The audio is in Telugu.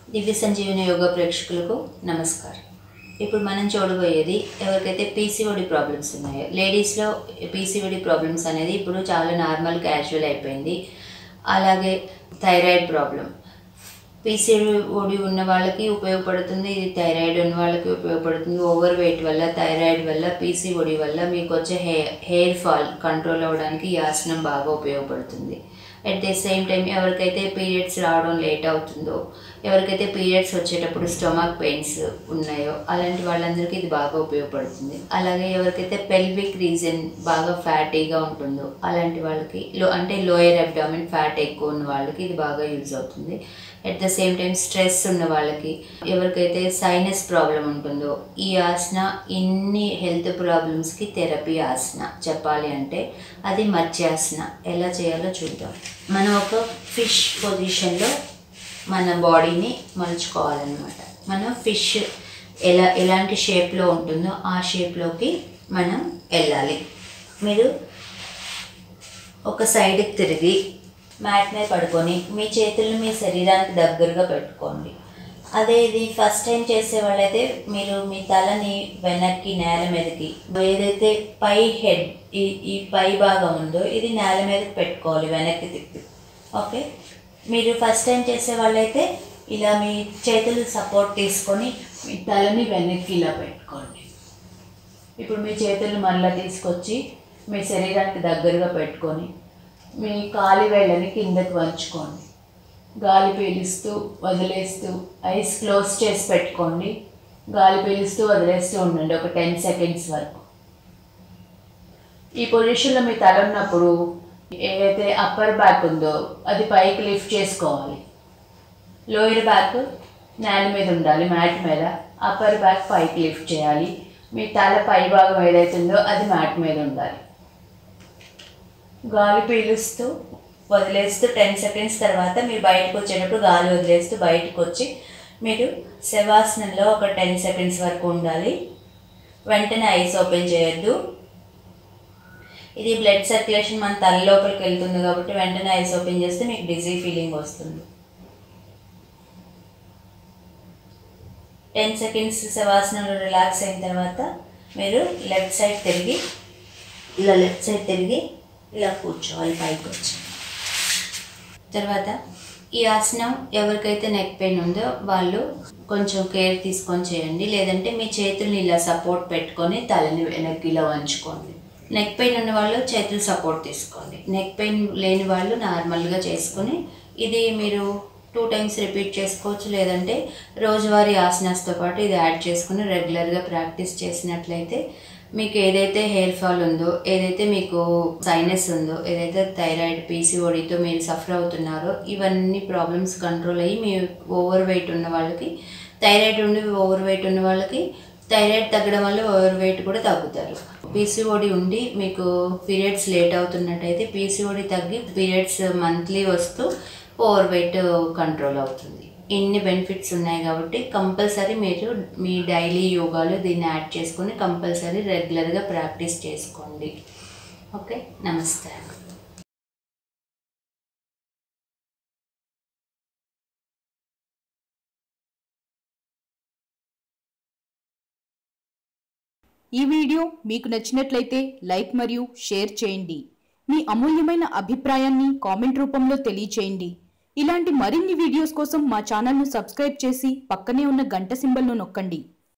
దివ్య సంజీవని యోగా ప్రేక్షకులకు నమస్కారం ఇప్పుడు మనం చూడబోయేది ఎవరికైతే పీసీఓడి ప్రాబ్లమ్స్ ఉన్నాయో లేడీస్లో పీసీఓడి ప్రాబ్లమ్స్ అనేది ఇప్పుడు చాలా నార్మల్ క్యాజువల్ అయిపోయింది అలాగే థైరాయిడ్ ప్రాబ్లం పీసీఓడి ఉన్న వాళ్ళకి ఉపయోగపడుతుంది ఇది థైరాయిడ్ ఉన్న వాళ్ళకి ఉపయోగపడుతుంది ఓవర్ వెయిట్ వల్ల థైరాయిడ్ వల్ల పీసీఓడి వల్ల మీకు వచ్చే హెయిర్ హెయిర్ ఫాల్ కంట్రోల్ అవ్వడానికి ఈ ఆసనం బాగా ఉపయోగపడుతుంది అట్ ది సేమ్ టైం ఎవరికైతే పీరియడ్స్ రావడం లేట్ అవుతుందో ఎవరికైతే పీరియడ్స్ వచ్చేటప్పుడు స్టొమక్ పెయిన్స్ ఉన్నాయో అలాంటి వాళ్ళందరికీ ఇది బాగా ఉపయోగపడుతుంది అలాగే ఎవరికైతే పెల్విక్ రీజన్ బాగా ఫ్యాటీగా ఉంటుందో అలాంటి వాళ్ళకి లో అంటే లోయర్ అబ్డామిన్ ఫ్యాట్ ఎక్కువ ఉన్న వాళ్ళకి ఇది బాగా యూజ్ అవుతుంది at the same time stress ఉన్న వాళ్ళకి ఎవరికైతే సైనస్ ప్రాబ్లం ఉంటుందో ఈ ఆసన ఇన్ని హెల్త్ ప్రాబ్లమ్స్కి థెరపీ ఆసన చెప్పాలి అంటే అది మత్స్యాసన ఎలా చేయాలో చూద్దాం మనం ఒక ఫిష్ పొజిషన్లో మన బాడీని మలుచుకోవాలన్నమాట మనం ఫిష్ ఎలా ఎలాంటి షేప్లో ఉంటుందో ఆ షేప్లోకి మనం వెళ్ళాలి మీరు ఒక సైడ్కి తిరిగి మ్యాట్ మీద పడుకొని మీ చేతులను మీ శరీరానికి దగ్గరగా పెట్టుకోండి అదే ఇది ఫస్ట్ టైం చేసే వాళ్ళైతే మీరు మీ తలని వెనక్కి నేల మీదకి ఏదైతే పై హెడ్ ఈ ఈ పై భాగం ఉందో ఇది నేల మీదకి పెట్టుకోవాలి వెనక్కి తిప్పి ఓకే మీరు ఫస్ట్ టైం చేసే వాళ్ళైతే ఇలా మీ చేతులు సపోర్ట్ తీసుకొని మీ తలని వెనక్కి ఇలా పెట్టుకోండి ఇప్పుడు మీ చేతులు మళ్ళీ తీసుకొచ్చి మీ శరీరానికి దగ్గరగా పెట్టుకొని మీ కాలి వేళ్ళని కిందకి వంచుకోండి గాలి పీలుస్తూ వదిలేస్తూ ఐస్ క్లోజ్ చేసి పెట్టుకోండి గాలి పీలుస్తూ వదిలేస్తూ ఉండండి ఒక టెన్ సెకండ్స్ వరకు ఈ పొజిషన్లో మీ తల ఉన్నప్పుడు ఏదైతే అప్పర్ బ్యాక్ ఉందో అది పైకి లిఫ్ట్ చేసుకోవాలి లోయర్ బ్యాక్ నేల మీద ఉండాలి మ్యాట్ మీద అప్పర్ బ్యాక్ పైకి లిఫ్ట్ చేయాలి మీ తల పై భాగం ఏదైతే ఉందో అది మ్యాట్ మీద ఉండాలి గాలి పీలుస్తూ వదిలేస్తూ టెన్ సెకండ్స్ తర్వాత మీరు బయటకు వచ్చేటప్పుడు గాలి వదిలేస్తూ బయటకు వచ్చి మీరు శవాసనంలో ఒక టెన్ సెకండ్స్ వరకు ఉండాలి వెంటనే ఐస్ ఓపెన్ చేయొద్దు ఇది బ్లడ్ సర్క్యులేషన్ మన తల లోపలికి వెళ్తుంది కాబట్టి వెంటనే ఐస్ ఓపెన్ చేస్తే మీకు డిజీ ఫీలింగ్ వస్తుంది టెన్ సెకండ్స్ శవాసనంలో రిలాక్స్ అయిన తర్వాత మీరు లెఫ్ట్ సైడ్ తిరిగి ఇలా లెఫ్ట్ సైడ్ తిరిగి ఇలా కూర్చోవాలి పైకి వచ్చి తర్వాత ఈ ఆసనం ఎవరికైతే నెక్ పెయిన్ ఉందో వాళ్ళు కొంచెం కేర్ తీసుకొని చేయండి లేదంటే మీ చేతుల్ని ఇలా సపోర్ట్ పెట్టుకొని తలని వెనక్కి ఇలా వంచుకోండి నెక్ పెయిన్ ఉన్న వాళ్ళు చేతులు సపోర్ట్ తీసుకోండి నెక్ పెయిన్ లేని వాళ్ళు నార్మల్గా చేసుకొని ఇది మీరు టూ టైమ్స్ రిపీట్ చేసుకోవచ్చు లేదంటే రోజువారీ ఆసనాస్తో పాటు ఇది యాడ్ చేసుకుని రెగ్యులర్గా ప్రాక్టీస్ చేసినట్లయితే మీకు ఏదైతే హెయిర్ ఫాల్ ఉందో ఏదైతే మీకు సైనస్ ఉందో ఏదైతే థైరాయిడ్ పీసీఓడితో మీరు సఫర్ అవుతున్నారో ఇవన్నీ ప్రాబ్లమ్స్ కంట్రోల్ అయ్యి మీ ఓవర్ వెయిట్ ఉన్న వాళ్ళకి థైరాయిడ్ ఉండి ఓవర్ వెయిట్ ఉన్న వాళ్ళకి థైరాయిడ్ తగ్గడం వల్ల ఓవర్ వెయిట్ కూడా తగ్గుతారు పీసీఓడి ఉండి మీకు పీరియడ్స్ లేట్ అవుతున్నట్టయితే పీసీఓడి తగ్గి పీరియడ్స్ మంత్లీ వస్తూ ఓవర్ వెయిట్ కంట్రోల్ అవుతుంది ఇన్ని బెనిఫిట్స్ ఉన్నాయి కాబట్టి కంపల్సరీ మీరు మీ డైలీ యోగాలో దీన్ని యాడ్ చేసుకొని కంపల్సరీ రెగ్యులర్గా ప్రాక్టీస్ చేసుకోండి ఓకే నమస్కారం ఈ వీడియో మీకు నచ్చినట్లయితే లైక్ మరియు షేర్ చేయండి మీ అమూల్యమైన అభిప్రాయాన్ని కామెంట్ రూపంలో తెలియచేయండి ఇలాంటి మరిన్ని వీడియోస్ కోసం మా ఛానల్ను సబ్స్క్రైబ్ చేసి పక్కనే ఉన్న గంట సింబల్ను నొక్కండి